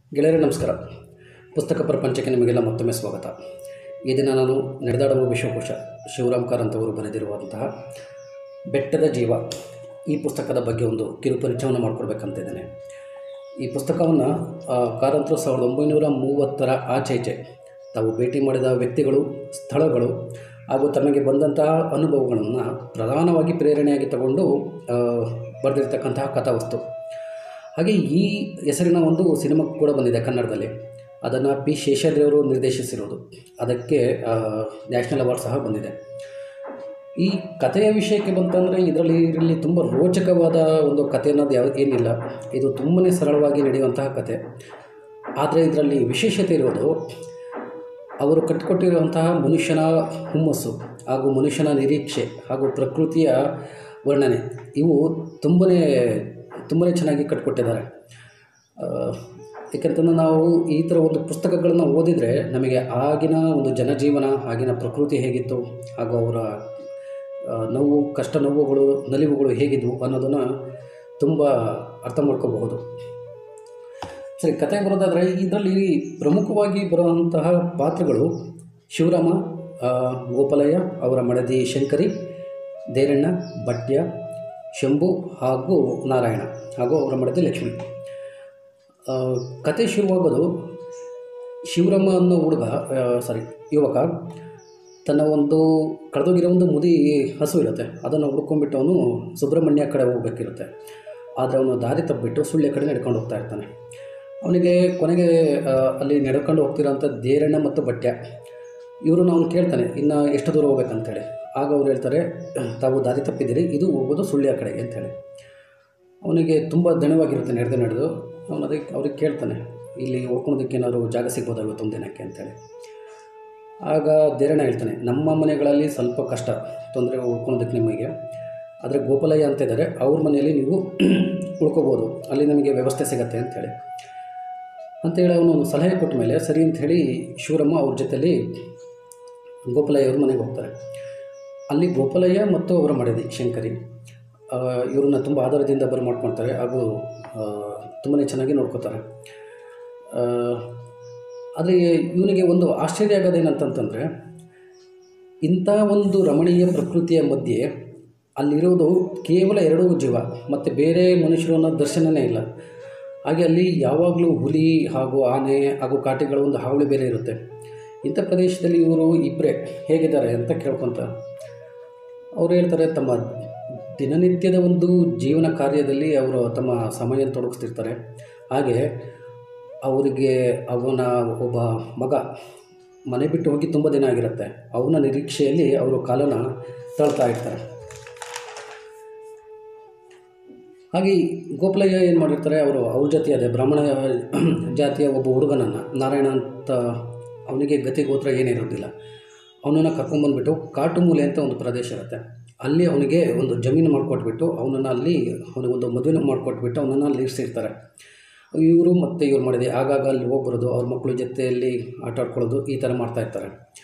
ಗೆಳೆಯರೇ ನಮಸ್ಕಾರ ಪುಸ್ತಕ ಪ್ರಪಂಚಕ್ಕೆ ನಿಮಗೆಲ್ಲ ಮತ್ತೊಮ್ಮೆ ಸ್ವಾಗತ ಈ ದಿನ ನಾನು ನಡೆದಾಡುವ ವಿಶ್ವಕೋಶ ಶಿವರಾಮ್ ಕಾರಂತ್ ಅವರು ಬರೆದಿರುವಂತಹ ಬೆಟ್ಟದ ಜೀವ ಈ ಪುಸ್ತಕದ ಬಗ್ಗೆ ಒಂದು ಕಿರು ಪರಿಚಯವನ್ನು ಮಾಡಿಕೊಡ್ಬೇಕಂತಿದ್ದೇನೆ ಈ ಪುಸ್ತಕವನ್ನು ಕಾರಂತರು ಸಾವಿರದ ಒಂಬೈನೂರ ಮೂವತ್ತರ ಆಚೆ ಈಚೆ ತಾವು ಭೇಟಿ ಮಾಡಿದ ವ್ಯಕ್ತಿಗಳು ಸ್ಥಳಗಳು ಹಾಗೂ ತಮಗೆ ಬಂದಂತಹ ಅನುಭವಗಳನ್ನು ಪ್ರಧಾನವಾಗಿ ಪ್ರೇರಣೆಯಾಗಿ ತಗೊಂಡು ಆ, ಬರೆದಿರ್ತಕ್ಕಂತಹ ಕಥಾವಸ್ತು ಹಾಗೆ ಈ ಹೆಸರಿನ ಒಂದು ಸಿನಿಮಾ ಕೂಡ ಬಂದಿದೆ ಕನ್ನಡದಲ್ಲಿ ಅದನ್ನು ಪಿ ಶೇಷಾದ್ರಿ ಅವರು ನಿರ್ದೇಶಿಸಿರೋದು ಅದಕ್ಕೆ ನ್ಯಾಷನಲ್ ಅವಾರ್ಡ್ ಸಹ ಬಂದಿದೆ ಈ ಕಥೆಯ ವಿಷಯಕ್ಕೆ ಬಂತಂದರೆ ಇದರಲ್ಲಿ ಇದರಲ್ಲಿ ತುಂಬ ರೋಚಕವಾದ ಒಂದು ಕಥೆ ಅನ್ನೋದು ಯಾವ ಏನಿಲ್ಲ ಇದು ತುಂಬನೇ ಸರಳವಾಗಿ ನಡೆಯುವಂತಹ ಕತೆ ಆದರೆ ಇದರಲ್ಲಿ ವಿಶೇಷತೆ ಇರೋದು ಅವರು ಕಟ್ಟಿಕೊಟ್ಟಿರುವಂತಹ ಮನುಷ್ಯನ ಹುಮ್ಮಸ್ಸು ಹಾಗೂ ಮನುಷ್ಯನ ನಿರೀಕ್ಷೆ ಹಾಗೂ ಪ್ರಕೃತಿಯ ವರ್ಣನೆ ಇವು ತುಂಬನೇ ತುಂಬನೇ ಚೆನ್ನಾಗಿ ಕಟ್ಟಿಕೊಟ್ಟಿದ್ದಾರೆ ಆ, ಏಕೆಂತಂದ್ರೆ ನಾವು ಈ ಥರ ಒಂದು ಪುಸ್ತಕಗಳನ್ನು ಓದಿದರೆ ನಮಗೆ ಆಗಿನ ಒಂದು ಜನಜೀವನ ಆಗಿನ ಪ್ರಕೃತಿ ಹೇಗಿತ್ತು ಹಾಗೂ ಅವರ ಆ, ನೋವು ಕಷ್ಟ ನೋವುಗಳು ನಲಿವುಗಳು ಹೇಗಿದ್ವು ಅನ್ನೋದನ್ನು ತುಂಬ ಅರ್ಥ ಮಾಡ್ಕೋಬಹುದು ಸರಿ ಕತೆ ಬರೋದಾದರೆ ಇದರಲ್ಲಿ ಪ್ರಮುಖವಾಗಿ ಬರುವಂತಹ ಪಾತ್ರಗಳು ಶಿವರಾಮ ಆ, ಗೋಪಾಲಯ್ಯ ಅವರ ಮಡದಿ ಶಂಕರಿ ದೇರಣ್ಣ ಭಟ್ಯ ಶಂಭು ಹಾಗೂ ನಾರಾಯಣ ಹಾಗೂ ಅವರ ಮಡದಿ ಲಕ್ಷ್ಮಿ ಆ, ಕತೆ ಶುರುವಾಗೋದು ಶಿವರಾಮ ಅನ್ನೋ ಹುಡುಗ ಸಾರಿ ಯುವಕ ತನ್ನ ಒಂದು ಕಳೆದೋಗಿರೋ ಒಂದು ಮುದಿ ಹಸು ಇರುತ್ತೆ ಅದನ್ನು ಹುಡ್ಕೊಂಡ್ಬಿಟ್ಟು ಅವನು ಸುಬ್ರಹ್ಮಣ್ಯ ಕಡೆ ಹೋಗ್ಬೇಕಿರುತ್ತೆ ಆದರೆ ಅವನು ದಾರಿ ತಪ್ಪಿಬಿಟ್ಟು ಸುಳ್ಯ ಕಡೆ ನಡ್ಕೊಂಡು ಹೋಗ್ತಾ ಇರ್ತಾನೆ ಅವನಿಗೆ ಕೊನೆಗೆ ಆ, ಅಲ್ಲಿ ನಡ್ಕೊಂಡು ಹೋಗ್ತಿರೋಂಥ ದೇರಣ್ಣ ಮತ್ತು ಭಟ್ಯ ಇವರು ಅವನು ಕೇಳ್ತಾನೆ ಇನ್ನು ಎಷ್ಟು ದೂರ ಹೋಗ್ಬೇಕಂತೇಳಿ ಆಗ ಅವ್ರು ಹೇಳ್ತಾರೆ ತಾವು ದಾರಿ ತಪ್ಪಿದ್ದೀರಿ ಇದು ಹೋಗೋದು ಸುಳ್ಯ ಕಡೆಗೆ ಅಂತೇಳಿ ಅವನಿಗೆ ತುಂಬ ದಣವಾಗಿರುತ್ತೆ ನಡೆದು ನಡೆದು ಅವನು ಅದಕ್ಕೆ ಅವ್ರಿಗೆ ಕೇಳ್ತಾನೆ ಇಲ್ಲಿ ಉಳ್ಕೊಳೋದಕ್ಕೆ ಏನಾದ್ರು ಜಾಗ ಸಿಗ್ಬೋದಾ ಇವತ್ತೊಂದು ದಿನಕ್ಕೆ ಅಂತೇಳಿ ಆಗ ದೇರಣ್ಣ ಹೇಳ್ತಾನೆ ನಮ್ಮ ಮನೆಗಳಲ್ಲಿ ಸ್ವಲ್ಪ ಕಷ್ಟ ತೊಂದರೆ ಉಳ್ಕೊಳೋದಕ್ಕೆ ನಿಮಗೆ ಆದರೆ ಗೋಪಾಲಯ್ಯ ಅಂತ ಇದ್ದಾರೆ ಅವ್ರ ಮನೆಯಲ್ಲಿ ನೀವು ಉಳ್ಕೋಬೋದು ಅಲ್ಲಿ ನಿಮಗೆ ವ್ಯವಸ್ಥೆ ಸಿಗತ್ತೆ ಅಂತೇಳಿ ಅಂತೇಳಿ ಅವನು ಒಂದು ಸಲಹೆ ಕೊಟ್ಟ ಮೇಲೆ ಸರಿ ಅಂತ ಹೇಳಿ ಶಿವರಮ್ಮ ಅವ್ರ ಜೊತೆಲಿ ಗೋಪಾಲಯ್ಯ ಅವ್ರ ಮನೆಗೆ ಹೋಗ್ತಾರೆ ಅಲ್ಲಿ ಗೋಪಾಲಯ್ಯ ಮತ್ತು ಅವರ ಮಡದಿ ಶಂಕರಿ ಆ, ಇವ್ರನ್ನ ತುಂಬ ಆಧಾರದಿಂದ ಬರ ಮಾಡ್ಕೊಳ್ತಾರೆ ಹಾಗೂ ತುಂಬಾ ಚೆನ್ನಾಗಿ ನೋಡ್ಕೋತಾರೆ ಆದರೆ ಇವನಿಗೆ ಒಂದು ಆಶ್ಚರ್ಯ ಆಗೋದೇನಂತಂತಂದರೆ ಇಂಥ ಒಂದು ರಮಣೀಯ ಪ್ರಕೃತಿಯ ಮಧ್ಯೆ ಅಲ್ಲಿರೋದು ಕೇವಲ ಎರಡು ಜೀವ ಮತ್ತು ಬೇರೆ ಮನುಷ್ಯರು ಅನ್ನೋ ದರ್ಶನವೇ ಇಲ್ಲ ಹಾಗೆ ಅಲ್ಲಿ ಯಾವಾಗಲೂ ಹುಲಿ ಹಾಗೂ ಆನೆ ಹಾಗೂ ಕಾಟಿಗಳ ಒಂದು ಹಾವಳಿ ಬೇರೆ ಇರುತ್ತೆ ಇಂಥ ಪ್ರದೇಶದಲ್ಲಿ ಇವರು ಇಬ್ಬರೇ ಹೇಗಿದ್ದಾರೆ ಅಂತ ಕೇಳ್ಕೊತ ಅವ್ರು ಹೇಳ್ತಾರೆ ತಮ್ಮ ದಿನನಿತ್ಯದ ಒಂದು ಜೀವನ ಕಾರ್ಯದಲ್ಲಿ ಅವರು ತಮ್ಮ ಸಮಯ ತೊಡಗಿಸ್ತಿರ್ತಾರೆ ಹಾಗೆ ಅವರಿಗೆ ಅವನ ಒಬ್ಬ ಮಗ ಮನೆ ಬಿಟ್ಟು ಹೋಗಿ ತುಂಬ ದಿನ ಆಗಿರುತ್ತೆ ಅವನ ನಿರೀಕ್ಷೆಯಲ್ಲಿ ಅವರು ಕಾಲನ ತಳ್ತಾ ಇರ್ತಾರೆ ಹಾಗೆ ಈ ಗೋಪಾಲಯ್ಯ ಏನು ಮಾಡಿರ್ತಾರೆ ಅವರು ಅವ್ರ ಜೊತೆ ಅದೇ ಬ್ರಾಹ್ಮಣ ಜಾತಿಯ ಒಬ್ಬ ಹುಡುಗನನ್ನು ನಾರಾಯಣ ಅಂತ ಅವನಿಗೆ ಗತಿ ಗೋತ್ರ ಏನಿರೋದಿಲ್ಲ ಅವನನ್ನು ಕರ್ಕೊಂಬಂದ್ಬಿಟ್ಟು ಕಾಟುಮೂಲೆ ಅಂತ ಒಂದು ಪ್ರದೇಶ ಇರುತ್ತೆ ಅಲ್ಲಿ ಅವನಿಗೆ ಒಂದು ಜಮೀನು ಮಾಡಿಕೊಟ್ಬಿಟ್ಟು ಅವನನ್ನು ಅಲ್ಲಿ ಅವನಿಗೆ ಒಂದು ಮದುವೆ ಮಾಡಿಕೊಟ್ಬಿಟ್ಟು ಅವನನ್ನು ಅಲ್ಲಿ ಇರಿಸಿರ್ತಾರೆ ಇವರು ಮತ್ತು ಇವ್ರು ಮಾಡಿದೆ ಆಗಾಗ ಅಲ್ಲಿ ಹೋಗ್ಬರೋದು ಅವ್ರ ಮಕ್ಕಳ ಜೊತೆಯಲ್ಲಿ ಆಟ ಆಡ್ಕೊಳ್ಳೋದು ಈ ಥರ ಮಾಡ್ತಾ ಇರ್ತಾರೆ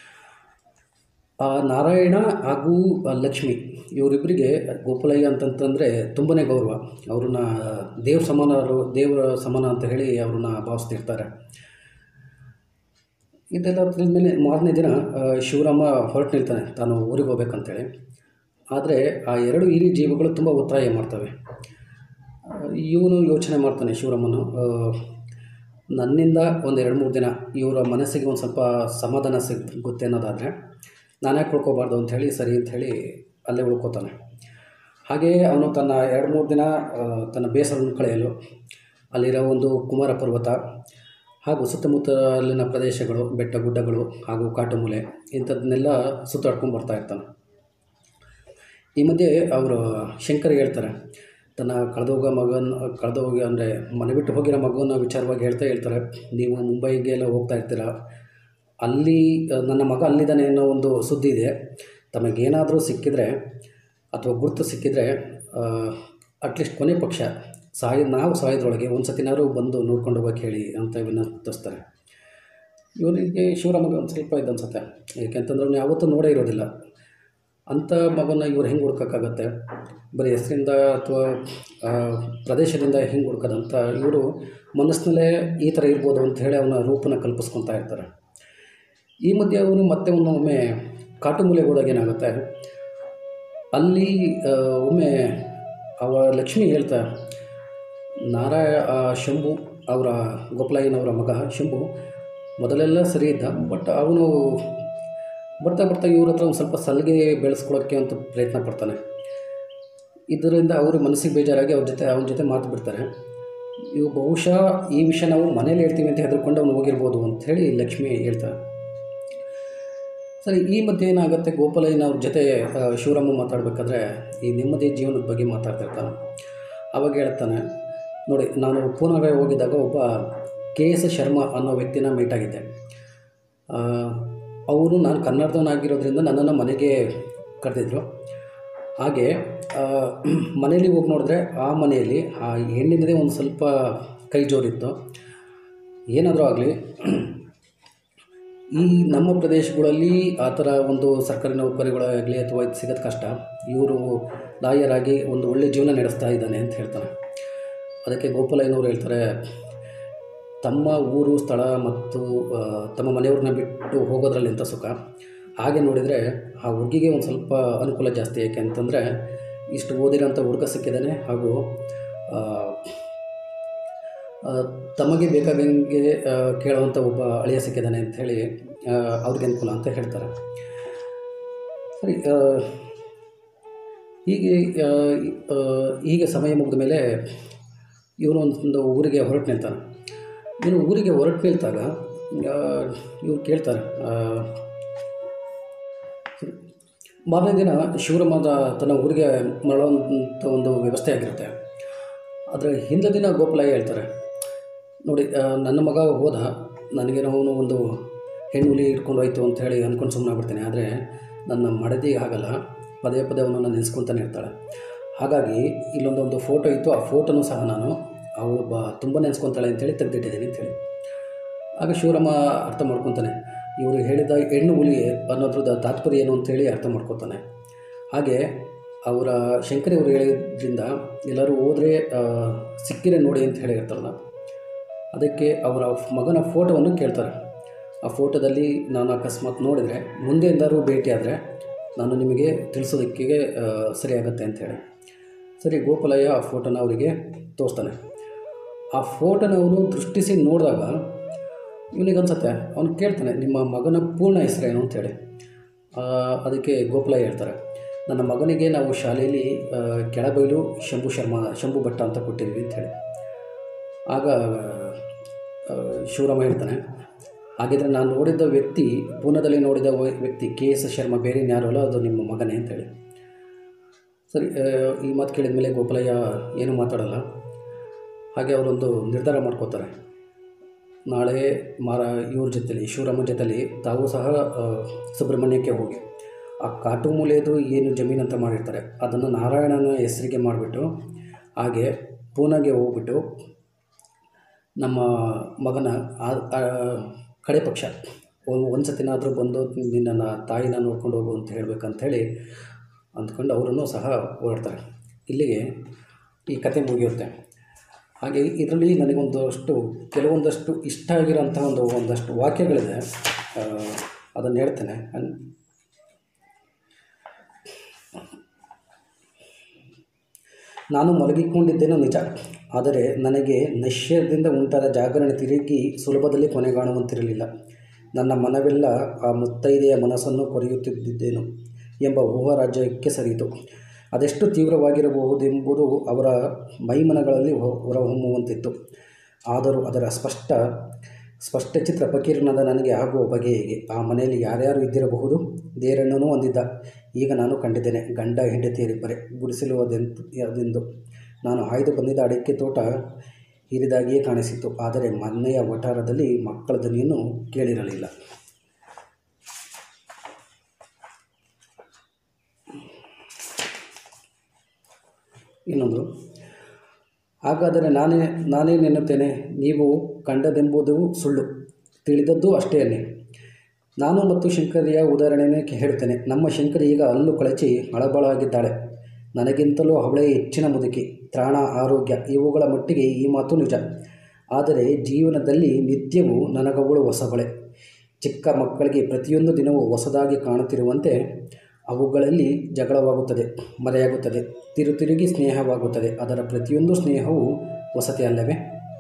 ಆ ನಾರಾಯಣ ಹಾಗೂ ಆ ಲಕ್ಷ್ಮಿ ಇವರಿಬ್ಬರಿಗೆ ಗೋಪಾಲಯ್ಯ ಅಂತಂತಂದರೆ ತುಂಬನೇ ಗೌರವ ಅವ್ರನ್ನ ದೇವ್ರ ಸಮಾನರು ದೇವರ ಸಮಾನ ಅಂತ ಹೇಳಿ ಅವ್ರನ್ನ ಭಾವಿಸ್ತಿರ್ತಾರೆ ಇದೆಲ್ಲ ಮೇಲೆ ಮಾರನೇ ದಿನ ಆ, ಶಿವರಾಮ ಹೊರಟು ನಿಲ್ತಾನೆ ತಾನು ಊರಿಗೆ ಹೋಗ್ಬೇಕಂತೇಳಿ ಆದರೆ ಆ ಎರಡು ಹಿರಿ ಜೀವಗಳು ತುಂಬ ಒತ್ತಾಯ ಮಾಡ್ತವೆ ಇವನು ಯೋಚನೆ ಮಾಡ್ತಾನೆ ಶಿವರಾಮನು ಆ, ನನ್ನಿಂದ ಒಂದು ಎರಡು ಮೂರು ದಿನ ಇವರ ಮನಸ್ಸಿಗೆ ಒಂದು ಸ್ವಲ್ಪ ಸಮಾಧಾನ ಸಿಗುತ್ತೆ ಅನ್ನೋದಾದರೆ ನಾನೇ ಉಳ್ಕೋಬಾರ್ದು ಅಂಥೇಳಿ ಸರಿ ಅಂಥೇಳಿ ಅಲ್ಲೇ ಉಳ್ಕೋತಾನೆ ಹಾಗೆಯೇ ಅವನು ತನ್ನ ಎರಡು ಮೂರು ದಿನ ಆ, ತನ್ನ ಬೇಸರವನ್ನು ಕಳೆಯಲು ಅಲ್ಲಿರೋ ಒಂದು ಕುಮಾರ ಪರ್ವತ ಹಾಗೂ ಸುತ್ತಮುತ್ತಲಿನ ಪ್ರದೇಶಗಳು ಬೆಟ್ಟ ಗುಡ್ಡಗಳು ಹಾಗೂ ಕಾಟುಮೂಲೆ ಇಂಥದ್ದನ್ನೆಲ್ಲ ಸುತ್ತಾಡ್ಕೊಂಡು ಬರ್ತಾ ಇರ್ತಾನೆ ಈ ಮಧ್ಯೆ ಅವರು ಶಂಕರ್ ಹೇಳ್ತಾರೆ ತನ್ನ ಕಳೆದೋಗೋ ಮಗನ ಕಳೆದೋಗಿ ಅಂದರೆ ಮನೆ ಬಿಟ್ಟು ಹೋಗಿರೋ ಮಗುವನ್ನ ವಿಚಾರವಾಗಿ ಹೇಳ್ತಾ ಹೇಳ್ತಾರೆ ನೀವು ಮುಂಬೈಗೆ ಎಲ್ಲ ಹೋಗ್ತಾ ಇರ್ತೀರ ಅಲ್ಲಿ ಆ, ನನ್ನ ಮಗ ಅಲ್ಲಿದ್ದಾನೆ ಅನ್ನೋ ಒಂದು ಸುದ್ದಿ ಇದೆ ತಮಗೇನಾದರೂ ಸಿಕ್ಕಿದರೆ ಅಥವಾ ಗುರುತು ಸಿಕ್ಕಿದರೆ ಅಟ್ಲೀಸ್ಟ್ ಕೊನೆ ಪಕ್ಷ ಸಾಯ ನಾವು ಸಾಯೋದ್ರೊಳಗೆ ಒಂದು ಸತಿನಾದ್ರು ಬಂದು ನೋಡ್ಕೊಂಡು ಹೋಗಕ್ಕೆ ಹೇಳಿ ಅಂತ ವಿನಂತಿಸ್ತಾರೆ ಇವನಿಗೆ ಶಿವರಾಮಗೆ ಒಂದು ಸ್ವಲ್ಪ ಇದು ಅನ್ಸುತ್ತೆ ಏಕೆಂತಂದ್ರೆ ಅವ್ನು ಯಾವತ್ತೂ ನೋಡೇ ಇರೋದಿಲ್ಲ ಅಂಥ ಮಗನ ಇವ್ರು ಹೆಂಗೆ ಹುಡ್ಕೋಕ್ಕಾಗತ್ತೆ ಬರೀ ಹೆಸರಿಂದ ಅಥವಾ ಆ, ಪ್ರದೇಶದಿಂದ ಹೆಂಗೆ ಹುಡ್ಕೋದಂತ ಇವರು ಮನಸ್ಸಿನಲ್ಲೇ ಈ ಥರ ಇರ್ಬೋದು ಅಂತ ಹೇಳಿ ಅವನ ರೂಪನ ಕಲ್ಪಿಸ್ಕೊತಾ ಇರ್ತಾರೆ ಈ ಮಧ್ಯೆ ಅವನು ಮತ್ತೆ ಒಮ್ಮೊಮ್ಮೆ ಕಾಟುಮೂಲೆಗೆ ಹೋದಾಗ ಏನಾಗುತ್ತೆ ಅಲ್ಲಿ ಆ, ಒಮ್ಮೆ ಅವ ಲಕ್ಷ್ಮಿ ಹೇಳ್ತಾ ನಾರಾಯ ಆ ಶಂಭು ಅವರ ಗೋಪಾಲಯ್ಯನವರ ಮಗ ಶಂಭು ಮೊದಲೆಲ್ಲ ಸರಿ ಇದ್ದ ಬಟ್ ಅವನು ಬರ್ತಾ ಬರ್ತಾ ಇವ್ರ ಹತ್ರ ಒಂದು ಸ್ವಲ್ಪ ಸಲಿಗೆ ಬೆಳೆಸ್ಕೊಳ್ಳೋಕ್ಕೆ ಅಂತ ಪ್ರಯತ್ನ ಪಡ್ತಾನೆ ಇದರಿಂದ ಅವರು ಮನಸ್ಸಿಗೆ ಬೇಜಾರಾಗಿ ಅವ್ರ ಜೊತೆ ಅವನ ಜೊತೆ ಮಾತು ಬಿಡ್ತಾರೆ ಇವು ಬಹುಶಃ ಈ ವಿಷಯ ನಾವು ಮನೇಲಿ ಹೇಳ್ತೀವಿ ಅಂತ ಹೆದರ್ಕೊಂಡು ಅವನು ಹೋಗಿರ್ಬೋದು ಅಂತ ಹೇಳಿ ಲಕ್ಷ್ಮಿ ಹೇಳ್ತಾರೆ ಸರಿ ಈ ಮಧ್ಯೆ ಏನಾಗುತ್ತೆ ಗೋಪಾಲಯ್ಯನವ್ರ ಜೊತೆ ಆ, ಶಿವರಾಮ ಮಾತಾಡಬೇಕಾದ್ರೆ ಈ ನೆಮ್ಮದಿ ಜೀವನದ ಬಗ್ಗೆ ಮಾತಾಡ್ತಿರ್ತಾನೆ ಅವಾಗ ಹೇಳ್ತಾನೆ ನೋಡಿ ನಾನು ಪೂನಾಗೆ ಹೋಗಿದ್ದಾಗ ಒಬ್ಬ ಕೆ ಎಸ್ ಶರ್ಮಾ ಅನ್ನೋ ವ್ಯಕ್ತಿನ ಮೀಟ್ ಆಗಿದ್ದೆ ಆ, ಅವರು ನಾನು ಕನ್ನಡದವನಾಗಿರೋದ್ರಿಂದ ನನ್ನನ್ನು ಮನೆಗೆ ಕರೆದಿದ್ರು ಹಾಗೆ ಆ, ಮನೆಯಲ್ಲಿ ಹೋಗಿ ನೋಡಿದ್ರೆ ಆ ಮನೆಯಲ್ಲಿ ಆ ಹೆಣ್ಣಿನದೇ ಒಂದು ಸ್ವಲ್ಪ ಕೈ ಜೋರಿತ್ತು ಏನಾದರೂ ಆಗಲಿ ಈ ನಮ್ಮ ಪ್ರದೇಶಗಳಲ್ಲಿ ಆ ಥರ ಒಂದು ಸರ್ಕಾರಿ ನೌಕರಿಗಳಾಗಲಿ ಅಥವಾ ಇದು ಸಿಗೋದು ಕಷ್ಟ ಇವರು ಲಾಯರ್ ಆಗಿ ಒಂದು ಒಳ್ಳೆಯ ಜೀವನ ನಡೆಸ್ತಾ ಇದ್ದಾನೆ ಅಂತ ಹೇಳ್ತಾನೆ ಅದಕ್ಕೆ ಗೋಪಾಲಯ್ಯನವರು ಹೇಳ್ತಾರೆ ತಮ್ಮ ಊರು ಸ್ಥಳ ಮತ್ತು ಆ, ತಮ್ಮ ಮನೆಯವ್ರನ್ನ ಬಿಟ್ಟು ಹೋಗೋದ್ರಲ್ಲಿ ಎಂಥ ಸುಖ ಹಾಗೆ ನೋಡಿದರೆ ಆ ಹುಡುಗಿಗೆ ಒಂದು ಸ್ವಲ್ಪ ಅನುಕೂಲ ಜಾಸ್ತಿ ಏಕೆ ಅಂತಂದರೆ ಇಷ್ಟು ಓದಿರೋಂಥ ಹುಡುಗ ಸಿಕ್ಕಿದ್ದಾನೆ ಹಾಗೂ ಆ, ಆ, ತಮಗೆ ಬೇಕಾದಂಗೆ ಆ, ಕೇಳುವಂಥ ಒಬ್ಬ ಅಳಿಯ ಸಿಕ್ಕಿದ್ದಾನೆ ಅಂಥೇಳಿ ಅವ್ರಿಗೆ ಅನುಕೂಲ ಅಂತ ಹೇಳ್ತಾರೆ ಸರಿ ಆ, ಹೀಗೆ ಆ, ಆ, ಹೀಗೆ ಸಮಯ ಮುಗಿದ ಮೇಲೆ ಇವನು ಒಂದು ಊರಿಗೆ ಹೊರಟು ನಿಲ್ತಾನೆ ಇವನು ಊರಿಗೆ ಹೊರಟು ನಿಲ್ತಾಗ ಇವ್ರು ಕೇಳ್ತಾರೆ ಆ, ಮಾರನೇ ದಿನ ಶಿವರಾಮದ ತನ್ನ ಊರಿಗೆ ಮರಳುವಂಥ ಒಂದು ವ್ಯವಸ್ಥೆ ಆಗಿರುತ್ತೆ ಆದರೆ ಹಿಂದಿನ ದಿನ ಗೋಪಾಲಯ್ಯ ಹೇಳ್ತಾರೆ ನೋಡಿ ಆ, ನನ್ನ ಮಗ ಹೋದ ನನಗೇನೋ ಅವನು ಒಂದು ಹೆಣ್ಣು ಹುಲಿ ಇಟ್ಕೊಂಡು ಹೋಯ್ತು ಅಂತ ಹೇಳಿ ಅಂದ್ಕೊಂಡು ಸುಮ್ಮನೆ ಆಗ್ಬಿಡ್ತೇನೆ ಆದರೆ ನನ್ನ ಮಡದಿ ಆಗಲ್ಲ ಪದೇ ಪದೇ ಅವನನ್ನು ನೆನೆಸ್ಕೊತಾನೆ ಇರ್ತಾಳೆ ಹಾಗಾಗಿ ಇಲ್ಲೊಂದೊಂದು ಫೋಟೋ ಇತ್ತು ಆ ಫೋಟೋನು ಸಹ ನಾನು ಅವಳು ಬ ತುಂಬ ನೆನೆಸ್ಕೊತಾಳೆ ಅಂತೇಳಿ ತೆಗೆದಿಟ್ಟಿದ್ದೀನಿ ಅಂತೇಳಿ ಆಗ ಶಿವರಾಮ ಅರ್ಥ ಮಾಡ್ಕೊತಾನೆ ಇವರು ಹೇಳಿದ ಹೆಣ್ಣು ಹುಲಿ ಅನ್ನೋದ್ರದ್ದು ತಾತ್ಪರ್ಯ ಏನು ಅಂತೇಳಿ ಅರ್ಥ ಮಾಡ್ಕೊತಾನೆ ಹಾಗೆ ಅವರ ಶಂಕರಿ ಅವರು ಹೇಳಿದ್ರಿಂದ ಎಲ್ಲರೂ ಹೋದರೆ ಸಿಕ್ಕಿರೆ ನೋಡಿ ಅಂತ ಹೇಳಿರ್ತಾರಲ್ಲ ಅದಕ್ಕೆ ಅವರ ಮಗನ ಫೋಟೋವನ್ನು ಕೇಳ್ತಾರೆ ಆ ಫೋಟೋದಲ್ಲಿ ನಾನು ಅಕಸ್ಮಾತ್ ನೋಡಿದರೆ ಮುಂದೆ ಎಂದಾರು ಭೇಟಿಯಾದರೆ ನಾನು ನಿಮಗೆ ತಿಳಿಸೋದಕ್ಕೆ ಆ, ಸರಿಯಾಗತ್ತೆ ಅಂಥೇಳಿ ಸರಿ ಗೋಪಾಲಯ್ಯ ಆ ಫೋಟೋನ ಅವರಿಗೆ ತೋರಿಸ್ತಾನೆ ಆ ಫೋಟೋನ ಅವನು ದೃಷ್ಟಿಸಿ ನೋಡಿದಾಗ ಇವನಿಗೆ ಅನ್ಸುತ್ತೆ ಅವನು ಕೇಳ್ತಾನೆ ನಿಮ್ಮ ಮಗನ ಪೂರ್ಣ ಹೆಸರೇನು ಅಂತೇಳಿ ಆ, ಅದಕ್ಕೆ ಗೋಪಾಲಯ್ಯ ಹೇಳ್ತಾರೆ ನನ್ನ ಮಗನಿಗೆ ನಾವು ಶಾಲೆಯಲ್ಲಿ ಆ, ಕೆಳಬೈಲು ಶಂಭು ಶರ್ಮಾ ಶಂಭು ಭಟ್ಟ ಅಂತ ಕೊಟ್ಟಿದ್ವಿ ಅಂಥೇಳಿ ಆಗ ಆ, ಶಿವರಾಮ ಹೇಳ್ತಾನೆ ಹಾಗಿದ್ರೆ ನಾನು ನೋಡಿದ್ದ ವ್ಯಕ್ತಿ ಪೂನಾದಲ್ಲಿ ನೋಡಿದ ವ- ವ್ಯಕ್ತಿ ಕೆ ಎಸ್ ಶರ್ಮಾ ಬೇರೆ ಯಾರು ಅಲ್ಲ ಅದು ನಿಮ್ಮ ಮಗನೇ ಅಂತೇಳಿ ಸರಿ ಆ, ಈ ಮಾತು ಕೇಳಿದ ಮೇಲೆ ಗೋಪಾಲಯ್ಯ ಏನೂ ಮಾತಾಡಲ್ಲ ಹಾಗೆ ಅವರೊಂದು ನಿರ್ಧಾರ ಮಾಡ್ಕೋತಾರೆ ನಾಳೆ ಮಾರ ಇವ್ರ ಜೊತೆಲಿ ಶಿವರಾಮ ಜೊತೆಲಿ ತಾವು ಸಹ ಆ, ಸುಬ್ರಹ್ಮಣ್ಯಕ್ಕೆ ಹೋಗಿ ಆ ಕಾಟು ಮೂಲೆಯದು ಏನು ಜಮೀನು ಅಂತ ಮಾಡಿರ್ತಾರೆ ಅದನ್ನು ನಾರಾಯಣನ ಹೆಸರಿಗೆ ಮಾಡಿಬಿಟ್ಟು ಹಾಗೆ ಪೂನಾಗೆ ಹೋಗ್ಬಿಟ್ಟು ನಮ್ಮ ಮಗನ ಆ- ಆ ಕಡೆ ಪಕ್ಷ ಒಂದು ಸತಿನಾದರೂ ಬಂದು ನಿನ್ನ ತಾಯಿನ ನೋಡ್ಕೊಂಡು ಹೋಗು ಅಂತ ಹೇಳ್ಬೇಕಂತೇಳಿ ಅಂದ್ಕೊಂಡು ಅವರನ್ನು ಸಹ ಹೊರಡ್ತಾರೆ ಇಲ್ಲಿಗೆ ಈ ಕತೆ ಮುಗಿಯುತ್ತೆ ಹಾಗೆ ಇದರಲ್ಲಿ ನನಗೊಂದಷ್ಟು ಕೆಲವೊಂದಷ್ಟು ಇಷ್ಟ ಆಗಿರೋಂಥ ಒಂದು ಒಂದಷ್ಟು ವಾಕ್ಯಗಳಿದೆ ಆ, ಅದನ್ನು ಹೇಳ್ತೇನೆ ಅನ್- ನಾನು ಮಲಗಿಕೊಂಡಿದ್ದೇನೋ ನಿಜ ಆದರೆ ನನಗೆ ನಶ್ಯದಿಂದ ಉಂಟಾದ ಜಾಗರಣೆ ತಿರುಗಿ ಸುಲಭದಲ್ಲಿ ಕೊನೆಗಾಣುವಂತಿರಲಿಲ್ಲ ನನ್ನ ಮನವೆಲ್ಲ ಆ ಮುತ್ತೈದೆಯ ಮನಸ್ಸನ್ನು ಕೊರೆಯುತ್ತಿದ್ದೇನು ಎಂಬ ಊಹಾರಾಜ್ಯಕ್ಕೆ ಸರಿಯಿತು ಅದೆಷ್ಟು ತೀವ್ರವಾಗಿರಬಹುದೆಂಬುದು ಅವರ ಮೈಮನಗಳಲ್ಲಿ ಹೊ- ಹೊರಹೊಮ್ಮುವಂತಿತ್ತು ಆದರೂ ಅದರ ಸ್ಪಷ್ಟ ಸ್ಪಷ್ಟ ಚಿತ್ರ ಫಕೀರನಾದ ನನಗೆ ಆಗುವ ಬಗೆ ಹೇಗೆ ಆ ಮನೆಯಲ್ಲಿ ಯಾರ್ಯಾರು ಇದ್ದಿರಬಹುದು ದೇರಣ್ಣನೂ ಹೊಂದಿದ್ದ ಈಗ ನಾನು ಕಂಡಿದ್ದೇನೆ ಗಂಡ ಹೆಂಡತಿಯರಿಬ್ಬರೇ ಗುಡಿಸಲು ಅದೆಂತು ಅದೆಂದು ನಾನು ಆಯ್ದು ಬಂದಿದ್ದ ಅಡಿಕೆ ತೋಟ ಹಿರಿದಾಗಿಯೇ ಕಾಣಿಸಿತು ಆದರೆ ಮನೆಯ ವಠಾರದಲ್ಲಿ ಮಕ್ಕಳ ಧ್ವನಿಯನ್ನು ಕೇಳಿರಲಿಲ್ಲ ಇನ್ನೊಂದು ಹಾಗಾದರೆ ನಾನೇ ನಾನೇನೆನ್ನುತ್ತೇನೆ ನೀವು ಕಂಡದೆಂಬುದು ಸುಳ್ಳು ತಿಳಿದದ್ದು ಅಷ್ಟೇ ಅನ್ನಿ ನಾನು ಮತ್ತು ಶಂಕರಿಯ ಉದಾಹರಣೆನೇ ಹೇಳ್ತೇನೆ ನಮ್ಮ ಶಂಕರಿ ಈಗ ಹಲ್ಲು ಕಳಚಿ ಹಳಬಳಾಗಿದ್ದಾಳೆ ನನಗಿಂತಲೂ ಅವಳೇ ಹೆಚ್ಚಿನ ಮುದುಕಿ ತ್ರಾಣ ಆರೋಗ್ಯ ಇವುಗಳ ಮಟ್ಟಿಗೆ ಈ ಮಾತು ನಿಜ ಆದರೆ ಜೀವನದಲ್ಲಿ ನಿತ್ಯವೂ ನನಗವಳು ಹೊಸಬಳೆ ಚಿಕ್ಕ ಮಕ್ಕಳಿಗೆ ಪ್ರತಿಯೊಂದು ದಿನವೂ ಹೊಸದಾಗಿ ಕಾಣುತ್ತಿರುವಂತೆ ಅವುಗಳಲ್ಲಿ ಜಗಳವಾಗುತ್ತದೆ ಮರೆಯಾಗುತ್ತದೆ ತಿರುತಿರುಗಿ ಸ್ನೇಹವಾಗುತ್ತದೆ ಅದರ ಪ್ರತಿಯೊಂದು ಸ್ನೇಹವೂ ಹೊಸತೆ ಅಲ್ಲವೇ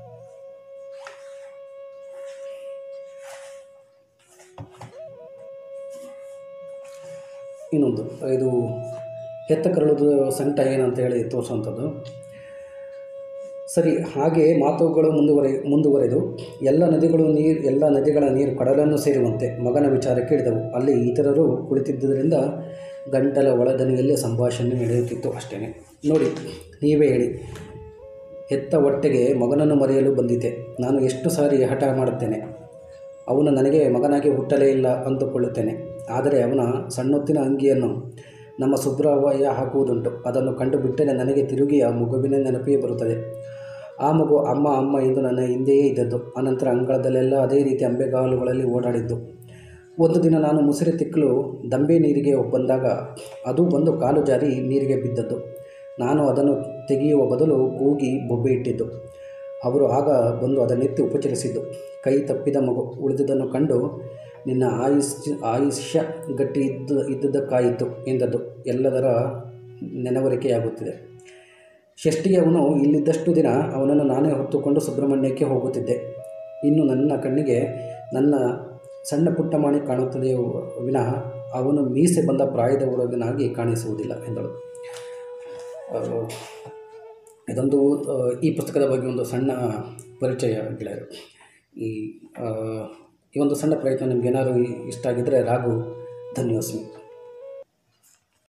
ಇನ್ನೊಂದು ಇದು ಹೆತ್ತ ಕರಳುದು ಸಂಕಟ ಏನಂತ ಹೇಳಿ ತೋರಿಸುವಂಥದ್ದು ಸರಿ ಹಾಗೆ ಮಾತುಗಳು ಮುಂದುವರೆ ಮುಂದುವರೆದು ಎಲ್ಲ ನದಿಗಳು ನೀರು ಎಲ್ಲ ನದಿಗಳ ನೀರು ಕಡಲನ್ನು ಸೇರುವಂತೆ ಮಗನ ವಿಚಾರ ಕೇಳಿದವು ಅಲ್ಲಿ ಇತರರು ಕುಳಿತಿದ್ದುದರಿಂದ ಗಂಟಲ ಒಳದನಿಯಲ್ಲಿ ಸಂಭಾಷಣೆ ನಡೆಯುತ್ತಿತ್ತು ಅಷ್ಟೇ ನೋಡಿ ನೀವೇ ಹೇಳಿ ಹೆತ್ತ ಹೊಟ್ಟೆಗೆ ಮಗನನ್ನು ಮರೆಯಲು ಬಂದಿದ್ದೆ ನಾನು ಎಷ್ಟು ಸಾರಿ ಹಠ ಮಾಡುತ್ತೇನೆ ಅವನು ನನಗೆ ಮಗನಾಗಿ ಹುಟ್ಟಲೇ ಇಲ್ಲ ಅಂದುಕೊಳ್ಳುತ್ತೇನೆ ಆದರೆ ಅವನ ಸಣ್ಣೊತ್ತಿನ ಅಂಗಿಯನ್ನು ನಮ್ಮ ಸುಬ್ರಹ್ಮಣ್ಯ ಹಾಕುವುದುಂಟು ಅದನ್ನು ಕಂಡು ಬಿಟ್ಟರೆ ನನಗೆ ತಿರುಗಿ ಆ ಮಗುವಿನ ನೆನಪೇ ಬರುತ್ತದೆ ಆ ಮಗು ಅಮ್ಮ ಅಮ್ಮ ಎಂದು ನನ್ನ ಹಿಂದೆಯೇ ಇದ್ದದ್ದು ಅನಂತರ ಅಂಗಳದಲ್ಲೆಲ್ಲ ಅದೇ ರೀತಿ ಅಂಬೆಗಾಲುಗಳಲ್ಲಿ ಓಡಾಡಿದ್ದು ಒಂದು ದಿನ ನಾನು ಮುಸುರೆ ತಿಕ್ಕಲು ದಂಬೆ ನೀರಿಗೆ ಬಂದಾಗ ಅದು ಬಂದು ಕಾಲು ಜಾರಿ ನೀರಿಗೆ ಬಿದ್ದದ್ದು ನಾನು ಅದನ್ನು ತೆಗೆಯುವ ಬದಲು ಕೂಗಿ ಬೊಬ್ಬೆ ಇಟ್ಟಿದ್ದು ಅವರು ಆಗ ಬಂದು ಅದನ್ನೆತ್ತಿ ಉಪಚರಿಸಿದ್ದು ಕೈ ತಪ್ಪಿದ ಮಗು ಉಳಿದುದನ್ನು ಕಂಡು ನಿನ್ನ ಆಯುಷ್ ಆಯುಷ್ಯ ಗಟ್ಟಿ ಇದ್ದು ಇದ್ದುದಕ್ಕಾಯಿತು ಎಂದದ್ದು ಎಲ್ಲದರ ನೆನವರಿಕೆಯಾಗುತ್ತಿದೆ ಷಷ್ಠಿಗೆ ಅವನು ಇಲ್ಲಿದ್ದಷ್ಟು ದಿನ ಅವನನ್ನು ನಾನೇ ಹೊತ್ತುಕೊಂಡು ಸುಬ್ರಹ್ಮಣ್ಯಕ್ಕೆ ಹೋಗುತ್ತಿದ್ದೆ ಇನ್ನು ನನ್ನ ಕಣ್ಣಿಗೆ ನನ್ನ ಸಣ್ಣ ಪುಟ್ಟ ಮಾಣಿ ಕಾಣುತ್ತದೆಯೋ ವಿನಃ ಅವನು ಮೀಸೆ ಬಂದ ಪ್ರಾಯದ ಹುಡುಗನಾಗಿ ಕಾಣಿಸುವುದಿಲ್ಲ ಎಂದಳು ಆ, ಇದೊಂದು ಆ, ಈ ಪುಸ್ತಕದ ಬಗ್ಗೆ ಒಂದು ಸಣ್ಣ ಪರಿಚಯ ಗೆಳೆಯರು ಈ ಆ, ಈ ಒಂದು ಸಣ್ಣ ಪ್ರಯತ್ನ ನಿಮ್ಗೆ ಏನಾದರೂ ಇಷ್ಟ ಆಗಿದ್ದರೆ ರಾಘು ಧನ್ಯೋಸ್ಮಿ